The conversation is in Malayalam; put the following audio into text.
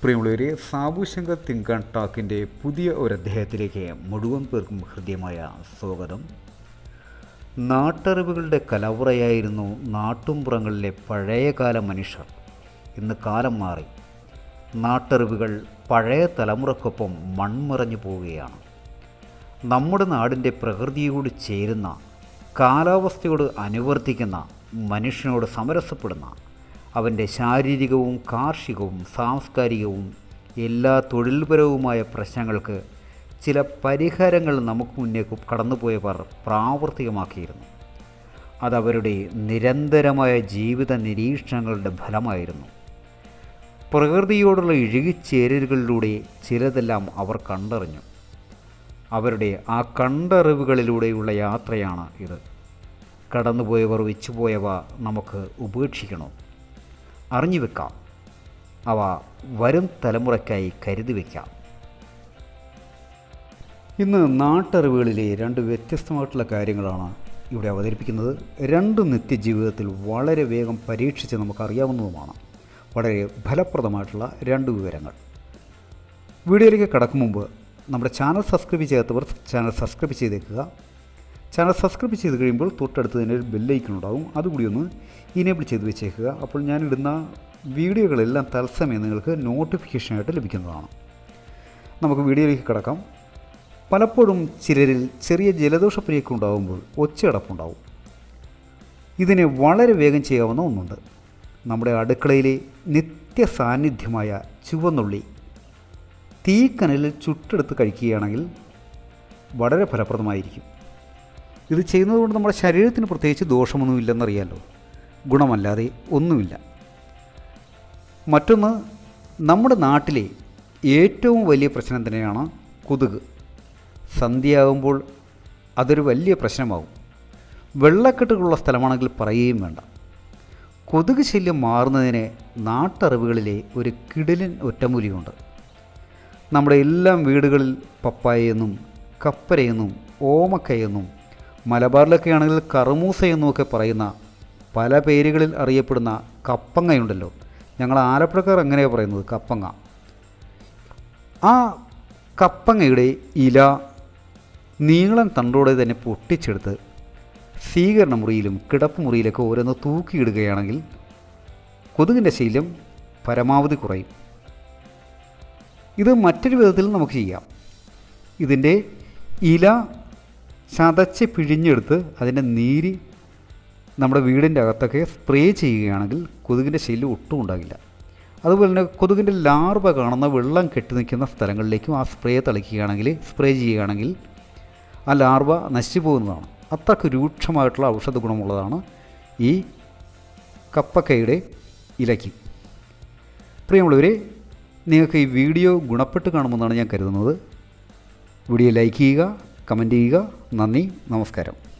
പ്രിയമുള്ളവരെ സാബു ശങ്കർ തിങ്കൺ ടാക്കിൻ്റെ പുതിയ ഒരു അധ്യായത്തിലേക്ക് മുഴുവൻ പേർക്കും ഹൃദ്യമായ സ്വാഗതം നാട്ടറിവുകളുടെ കലവറയായിരുന്നു നാട്ടുംപുറങ്ങളിലെ പഴയകാല മനുഷ്യർ ഇന്ന് കാലം മാറി നാട്ടറിവുകൾ പഴയ തലമുറക്കൊപ്പം മൺമറഞ്ഞു പോവുകയാണ് നമ്മുടെ നാടിൻ്റെ പ്രകൃതിയോട് ചേരുന്ന കാലാവസ്ഥയോട് അനുവർത്തിക്കുന്ന മനുഷ്യനോട് സമരസപ്പെടുന്ന അവൻ്റെ ശാരീരികവും കാർഷികവും സാംസ്കാരികവും എല്ലാ തൊഴിൽപരവുമായ പ്രശ്നങ്ങൾക്ക് ചില പരിഹാരങ്ങൾ നമുക്ക് മുന്നേ കടന്നുപോയവർ പ്രാവർത്തികമാക്കിയിരുന്നു അതവരുടെ നിരന്തരമായ ജീവിത നിരീക്ഷണങ്ങളുടെ ഫലമായിരുന്നു പ്രകൃതിയോടുള്ള ഇഴുകിച്ചേരലുകളിലൂടെ ചിലതെല്ലാം അവർ കണ്ടറിഞ്ഞു അവരുടെ ആ കണ്ടറിവുകളിലൂടെയുള്ള യാത്രയാണ് ഇത് കടന്നുപോയവർ വെച്ചുപോയവ നമുക്ക് ഉപേക്ഷിക്കണോ അറിഞ്ഞു വെക്കാം അവ വരും തലമുറയ്ക്കായി കരുതി വയ്ക്കാം ഇന്ന് നാട്ടറിവുകളിലെ രണ്ട് വ്യത്യസ്തമായിട്ടുള്ള കാര്യങ്ങളാണ് ഇവിടെ അവതരിപ്പിക്കുന്നത് രണ്ട് നിത്യജീവിതത്തിൽ വളരെ വേഗം പരീക്ഷിച്ച് നമുക്കറിയാവുന്നതുമാണ് വളരെ ഫലപ്രദമായിട്ടുള്ള രണ്ട് വിവരങ്ങൾ വീഡിയോയിലേക്ക് കടക്കും മുമ്പ് നമ്മുടെ ചാനൽ സബ്സ്ക്രൈബ് ചെയ്യാത്തവർ ചാനൽ സബ്സ്ക്രൈബ് ചെയ്തേക്കുക ചാനൽ സബ്സ്ക്രൈബ് ചെയ്ത് കഴിയുമ്പോൾ തൊട്ടടുത്ത് തന്നെ ഒരു ബെല്ലൈക്കൺ ഉണ്ടാവും അതുകൂടി ഒന്ന് ഇനേബിൾ ചെയ്ത് വെച്ചേക്കുക അപ്പോൾ ഞാനിടുന്ന വീഡിയോകളെല്ലാം തത്സമയം നിങ്ങൾക്ക് നോട്ടിഫിക്കേഷനായിട്ട് ലഭിക്കുന്നതാണ് നമുക്ക് വീഡിയോയിലേക്ക് കിടക്കാം പലപ്പോഴും ചിലരിൽ ചെറിയ ജലദോഷപ്പനിയൊക്കെ ഉണ്ടാകുമ്പോൾ ഒച്ചയടപ്പുണ്ടാവും ഇതിനെ വളരെ വേഗം ചെയ്യാവുന്ന ഒന്നുണ്ട് നമ്മുടെ അടുക്കളയിലെ നിത്യ സാന്നിധ്യമായ ചുവന്നുള്ളി തീക്കനലിൽ ചുട്ടെടുത്ത് കഴിക്കുകയാണെങ്കിൽ വളരെ ഫലപ്രദമായിരിക്കും ഇത് ചെയ്യുന്നതുകൊണ്ട് നമ്മുടെ ശരീരത്തിന് പ്രത്യേകിച്ച് ദോഷമൊന്നുമില്ലെന്നറിയാലോ ഗുണമല്ലാതെ ഒന്നുമില്ല മറ്റൊന്ന് നമ്മുടെ നാട്ടിലെ ഏറ്റവും വലിയ പ്രശ്നം തന്നെയാണ് കൊതുക് സന്ധ്യയാകുമ്പോൾ അതൊരു വലിയ പ്രശ്നമാകും വെള്ളക്കെട്ടുകളുള്ള സ്ഥലമാണെങ്കിൽ പറയുകയും വേണ്ട കൊതുക് ശല്യം മാറുന്നതിന് നാട്ടറിവുകളിലെ ഒരു കിടിലൻ ഒറ്റമൂലിയുണ്ട് നമ്മുടെ എല്ലാം വീടുകളിൽ പപ്പായയെന്നും കപ്പരയെന്നും ഓമക്കയെന്നും മലബാറിലൊക്കെ ആണെങ്കിൽ കറുമൂസ എന്നുമൊക്കെ പറയുന്ന പല പേരുകളിൽ അറിയപ്പെടുന്ന കപ്പങ്ങയുണ്ടല്ലോ ഞങ്ങൾ ആലപ്പുഴക്കാർ എങ്ങനെയാണ് പറയുന്നത് കപ്പങ്ങ ആ കപ്പങ്ങയുടെ ഇല നീളം തണ്ടോടെ തന്നെ പൊട്ടിച്ചെടുത്ത് സ്വീകരണ മുറിയിലും കിടപ്പ് മുറിയിലൊക്കെ ഓരോന്ന് തൂക്കിയിടുകയാണെങ്കിൽ കൊതുകിൻ്റെ ശീലം പരമാവധി കുറയും ഇത് മറ്റൊരു വിധത്തിൽ നമുക്ക് ചെയ്യാം ഇതിൻ്റെ ഇല ചതച്ച് പിഴിഞ്ഞെടുത്ത് അതിൻ്റെ നീര് നമ്മുടെ വീടിൻ്റെ അകത്തൊക്കെ സ്പ്രേ ചെയ്യുകയാണെങ്കിൽ കൊതുകിൻ്റെ ശല്യം ഒട്ടും ഉണ്ടാകില്ല അതുപോലെ തന്നെ കൊതുകിൻ്റെ ലാർവ കാണുന്ന വെള്ളം കെട്ടി നിൽക്കുന്ന സ്ഥലങ്ങളിലേക്കും ആ സ്പ്രേ തളിക്കുകയാണെങ്കിൽ സ്പ്രേ ചെയ്യുകയാണെങ്കിൽ ആ ലാർവ നശിച്ചു പോകുന്നതാണ് അത്രയ്ക്ക് രൂക്ഷമായിട്ടുള്ള ഔഷധ ഗുണമുള്ളതാണ് ഈ കപ്പക്കയുടെ ഇലയ്ക്ക് പ്രിയമുള്ളവരെ നിങ്ങൾക്ക് ഈ വീഡിയോ ഗുണപ്പെട്ട് കാണുമെന്നാണ് ഞാൻ കരുതുന്നത് വീഡിയോ ലൈക്ക് ചെയ്യുക കമൻറ്റ് ചെയ്യുക നന്ദി നമസ്കാരം